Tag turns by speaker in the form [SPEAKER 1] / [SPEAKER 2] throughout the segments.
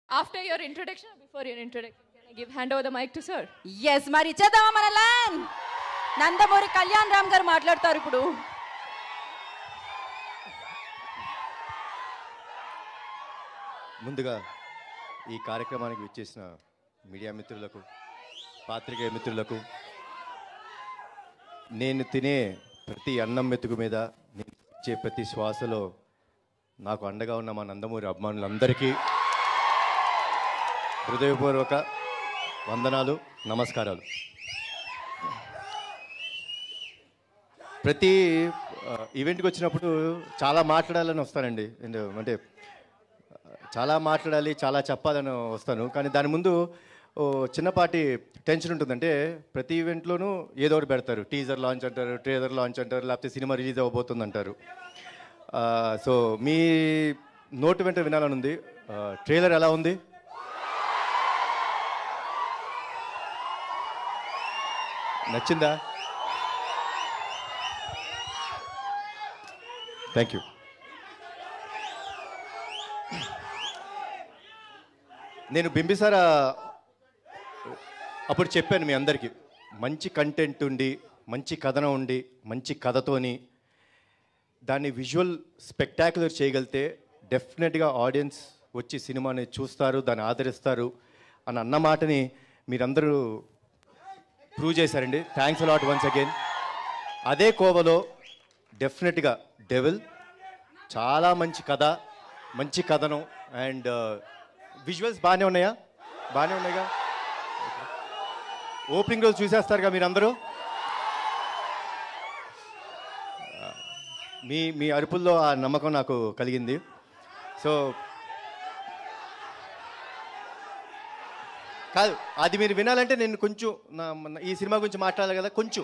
[SPEAKER 1] After your introduction or before your introduction, can I give hand over the mic to sir?
[SPEAKER 2] Yes మరి ఇచ్చేద్దామా మన land Nandamuri Kalyan Ram గారు మాట్లాడతారు ఇప్పుడు
[SPEAKER 3] ముందుగా ఈ కార్యక్రమానికి విచ్చేసిన మీడియా మిత్రులకు పాత్రికేయ మిత్రులకు నేను తినే ప్రతి అన్నం మెతుకు మీద నేను ఇచ్చే ప్రతి శ్వాసలో నాకు అండగా ఉన్న మా నందమూరి అభిమానులందరికీ హృదయపూర్వక వందనాలు నమస్కారాలు ప్రతి ఆ, ఈవెంట్కి వచ్చినప్పుడు చాలా మాట్లాడాలని వస్తానండి అండ్ అంటే చాలా మాట్లాడాలి చాలా చెప్పాలని వస్తాను కానీ దాని ముందు ఓ చిన్నపాటి టెన్షన్ ఉంటుంది అంటే ప్రతి ఈవెంట్లోనూ ఏదో ఒకటి పెడతారు టీజర్ లాంచ్ అంటారు ట్రేజర్ లాంచ్ అంటారు లేకపోతే సినిమా రిలీజ్ అవ్వబోతుంది అంటారు ఆ, సో మీ నోటు వెంట వినాలని ఉంది ఆ, ట్రైలర్ ఎలా ఉంది నచ్చిందా థ్యాంక్ యూ నేను బింబిసారా అప్పుడు చెప్పాను మీ అందరికీ మంచి కంటెంట్ ఉండి మంచి కథనం ఉండి మంచి కథతోని దాన్ని విజువల్ స్పెక్టాక్యులర్ చేయగలిగితే డెఫినెట్గా ఆడియన్స్ వచ్చి సినిమాని చూస్తారు దాన్ని ఆదరిస్తారు అని అన్న మాటని మీరందరూ ప్రూవ్ చేశారండి థ్యాంక్స్ అలాట్ వన్స్ అగైన్ అదే కోవలో డెఫినెట్గా డెవిల్ చాలా మంచి కథ మంచి కథనం అండ్ విజువల్స్ బాగానే ఉన్నాయా బాగానే ఉన్నాయిగా ఓపెనింగ్ రోజు చూసేస్తారుగా మీరందరూ మీ మీ అరుపుల్లో ఆ నమ్మకం నాకు కలిగింది సో కాదు అది మీరు వినాలంటే నేను కొంచెం నా మన- ఈ సినిమా గురించి మాట్లాడాలి కదా కొంచెం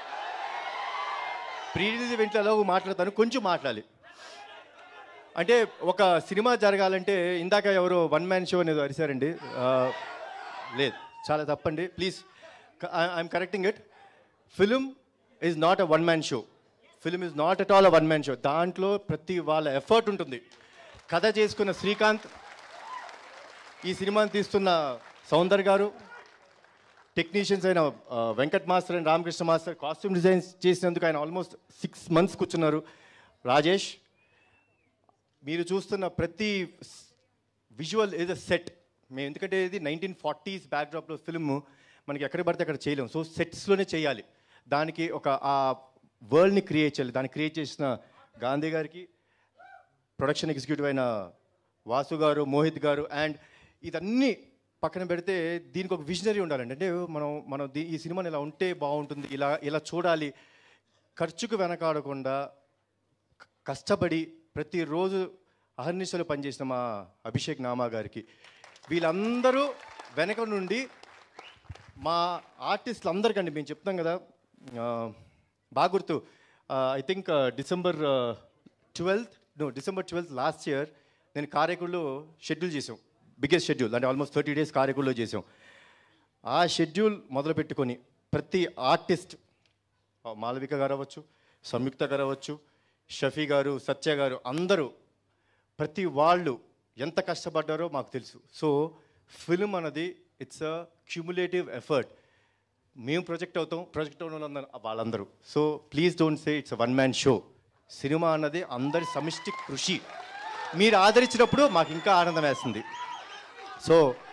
[SPEAKER 3] ప్రీ రిలీజ్ ఈవెంట్లలో మాట్లాడతాను కొంచెం మాట్లాడాలి అంటే ఒక సినిమా జరగాలంటే ఇందాక ఎవరో వన్ మ్యాన్ షో అనేది అరిశారండి ఆ, లేదు చాలా తప్పండి please I'm correcting it film is not a one man show film is not at all a one man show దాంట్లో ప్రతి వాళ్ళ ఎఫర్ట్ ఉంటుంది కథ చేసుకున్న శ్రీకాంత్ ఈ సినిమాని తీస్తున్న సౌందర్ గారు టెక్నీషియన్స్ అయిన ఆ, Venkat master and Ramakrishna master costume designs చేసినందుకు ఆయన ఆల్మోస్ట్ సిక్స్ మంత్స్ కూర్చున్నారు రాజేష్ మీరు చూస్తున్న ప్రతి విజువల్ ఏదో సెట్ మేము ఎందుకంటే ఇది నైన్టీన్ ఫార్టీస్ బ్యాక్డ్రాప్లో ఫిల్మ్ మనకి ఎక్కడ పడితే అక్కడ చేయలేం సో సెట్స్లోనే చేయాలి దానికి ఒక ఆ వరల్డ్ని క్రియేట్ చేయాలి దాన్ని క్రియేట్ చేసిన గాంధీ గారికి ప్రొడక్షన్ ఎగ్జిక్యూటివ్ అయిన వాసు గారు మోహిత్ గారు అండ్ ఇదన్నీ పక్కన పెడితే దీనికి ఒక విజనరీ ఉండాలండి అంటే మనం మనం దీ- ఈ సినిమాని ఇలా ఉంటే బాగుంటుంది ఇలా ఇలా చూడాలి ఖర్చుకు వెనకాడకుండా క- కష్టపడి ప్రతిరోజు అహర్నిశలు పనిచేసిన మా అభిషేక్ నామా గారికి వీళ్ళందరూ వెనక నుండి మా ఆర్టిస్టులు అందరికండి మేము చెప్తాం కదా ఆ, బాగా గుర్తు I think December twelfth no December twelfth last year నేను కారేకుల్లో షెడ్యూల్ చేసాం బిగ్గెస్ట్ షెడ్యూల్ అంటే ఆల్మోస్ట్ థర్టీ డేస్ కారేకుల్లో చేసాం ఆ షెడ్యూల్ మొదలు పెట్టుకొని ప్రతి ఆర్టిస్ట్ ఆ, మాలవిక గారు అవ్వచ్చు సంయుక్త గారు అవ్వచ్చు షఫీ గారు సత్య గారు అందరూ ప్రతి వాళ్ళు ఎంత కష్టపడ్డారో మాకు తెలుసు సో ఫిల్మ్ అన్నది ఇట్స్ అ క్యూములేటివ్ ఎఫర్ట్ మేము ప్రొజెక్ట్ అవుతాం ప్రొజెక్ట్ అవున వాళ్ళందరూ వాళ్ళందరూ so please don't say it's one man show cinema అన్నది అందరి సమిష్టి కృషి మీరు ఆదరించినప్పుడు మాకు ఇంకా ఆనందం వేస్తుంది సో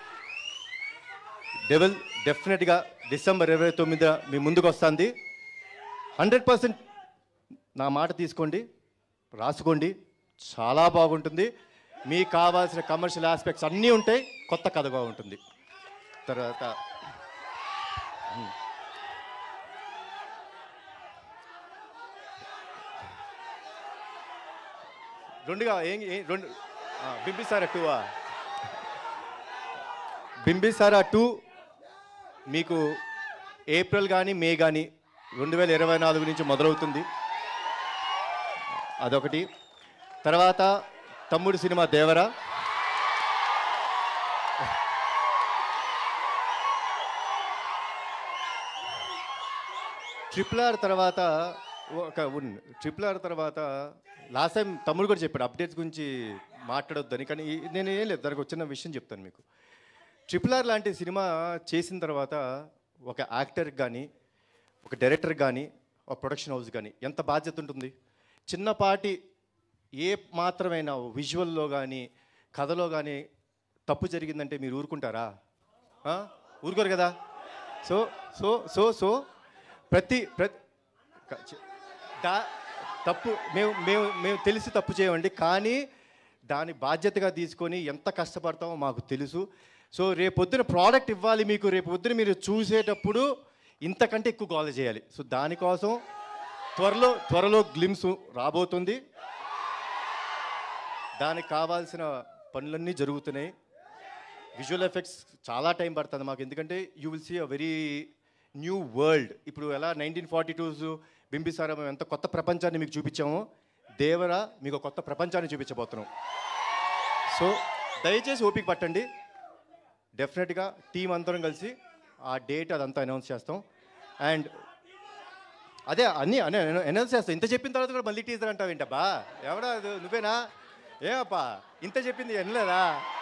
[SPEAKER 3] డెవల్ డెఫినెట్గా డిసెంబర్ ఇరవై తొమ్మిది మీ ముందుకు వస్తుంది హండ్రెడ్ పర్సెంట్ నా మాట తీసుకోండి రాసుకోండి చాలా బాగుంటుంది మీకు కావాల్సిన కమర్షియల్ ఆస్పెక్ట్స్ అన్నీ ఉంటాయి కొత్త కథగా ఉంటుంది తర్వాత ఉమ్. రెండుగా ఏం ఏం- రెండు ఆ, బింబిసారా టూవా బింబిసారా టూ మీకు ఏప్రిల్ కానీ మే కానీ రెండు వేల ఇరవై నాలుగు నుంచి మొదలవుతుంది అదొకటి తర్వాత తమ్ముడు సినిమా దేవరా ట్రిపుల్ ఆర్ తర్వాత ఒక ట్రిపుల్ ఆర్ తర్వాత లాస్ట్ టైం తమ్ముడు కూడా చెప్పాడు అప్డేట్స్ గురించి మాట్లాడొద్దని కానీ ఈ- నేను ఏం లేదు దానికి ఒక చిన్న విషయం చెప్తాను మీకు ట్రిపుల్ ఆర్ లాంటి సినిమా చేసిన తర్వాత ఒక యాక్టర్కి కానీ ఒక డైరెక్టర్ కానీ ఒక ప్రొడక్షన్ హౌస్ కానీ ఎంత బాధ్యత ఉంటుంది చిన్నపాటి ఏ మాత్రమైన విజువల్లో కానీ కథలో కానీ తప్పు జరిగిందంటే మీరు ఊరుకుంటారా ఆ? ఊరుకోరు కదా సో సో సో సో ప్రతి ప్రతి క- చి- దా తప్పు మేము మేము మేము తెలిసి తప్పు చేయమండి కానీ దాని బాధ్యతగా తీసుకొని ఎంత కష్టపడతామో మాకు తెలుసు సో రేపొద్దున ప్రోడక్ట్ ఇవ్వాలి మీకు రేపు పొద్దున మీరు చూసేటప్పుడు ఇంతకంటే ఎక్కువ గోల చేయాలి సో దానికోసం త్వరలో త్వరలో గ్లిమ్స్ రాబోతుంది దానికి కావాల్సిన పనులన్నీ జరుగుతున్నాయి విజువల్ ఎఫెక్ట్స్ చాలా టైం పడుతుంది మాకు ఎందుకంటే you will see a very new world ఇప్పుడు ఎలా నైన్టీన్ ఫార్టీ టూస్ బింబిసారా మేము ఎంత కొత్త ప్రపంచాన్ని మీకు చూపించామో దేవరా మీకు ఒక కొత్త ప్రపంచాన్ని చూపించబోతున్నాం సో దయచేసి ఓపిక పట్టండి డెఫినెట్గా టీం అందరం కలిసి ఆ డేట్ అదంతా అనౌన్స్ చేస్తాం అండ్ అదే అన్నీ అన్నీ అనౌన్స్ చేస్తాం ఇంత చెప్పిన తర్వాత కూడా మళ్ళీ టీజర్ అంటావు ఏంటబ్బా ఎవడా అది నువ్వేనా ఏమప్పా ఇంత చెప్పింది వినలేదా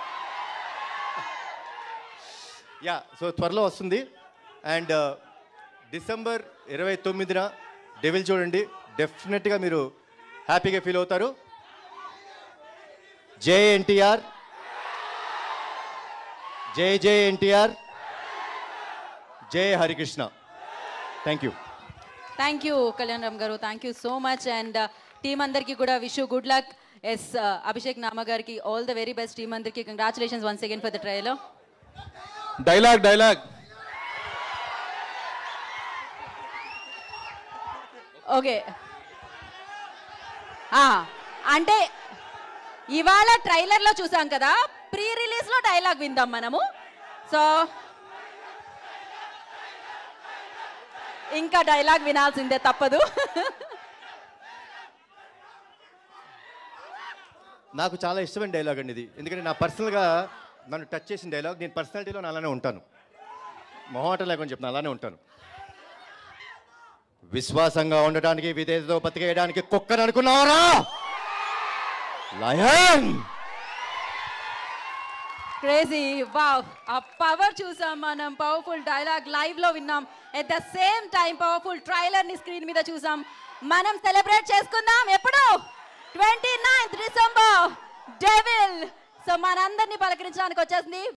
[SPEAKER 3] యా సో త్వరలో వస్తుంది అండ్ డిసెంబర్ ఇరవై తొమ్మిదిన డెవిల్ చూడండి డెఫినెట్గా మీరు హ్యాపీగా ఫీల్ అవుతారు జై ఎన్టీఆర్ జై Jai NTR Jai Harikrishna thank you
[SPEAKER 2] thank you Kalyan Ram garu thank you so much and team అందరికీ కూడా wish good luck yes Abhishek Nama గారికి all the very best team అందరికీ congratulations once again for the trial
[SPEAKER 4] dialogue dialogue
[SPEAKER 2] okay అంటే ఇవాళ ట్రైలర్లో చూసాం కదా ప్రీ రిలీజ్లో డైలాగ్ విందాం మనము సో ఇంకా డైలాగ్ వినాల్సిందే తప్పదు
[SPEAKER 3] నాకు చాలా ఇష్టమైన డైలాగ్ అండి ఇది ఎందుకంటే నా పర్సనల్గా నన్ను టచ్ చేసిన డైలాగ్ నేను పర్సనాలిటీలో నేను అలానే ఉంటాను మొహమాట లేకుండా చెప్తాను అలానే ఉంటాను విశ్వాసంగా ఉండటానికి విధేయతతో బతికేయడానికి కుక్కని అనుకున్నావరా లయన్
[SPEAKER 2] క్రేజీ వావ్ ఆ పవర్ చూసాం మనం పవర్ఫుల్ డైలాగ్ లైవ్ లో విన్నాం at the same time powerful trailer ని స్క్రీన్ మీద చూసాం మనం సెలబ్రేట్ చేసుకుందాం ఎప్పుడు twenty ninth December devil so మనందరినీ పలకరించడానికి వచ్చేసింది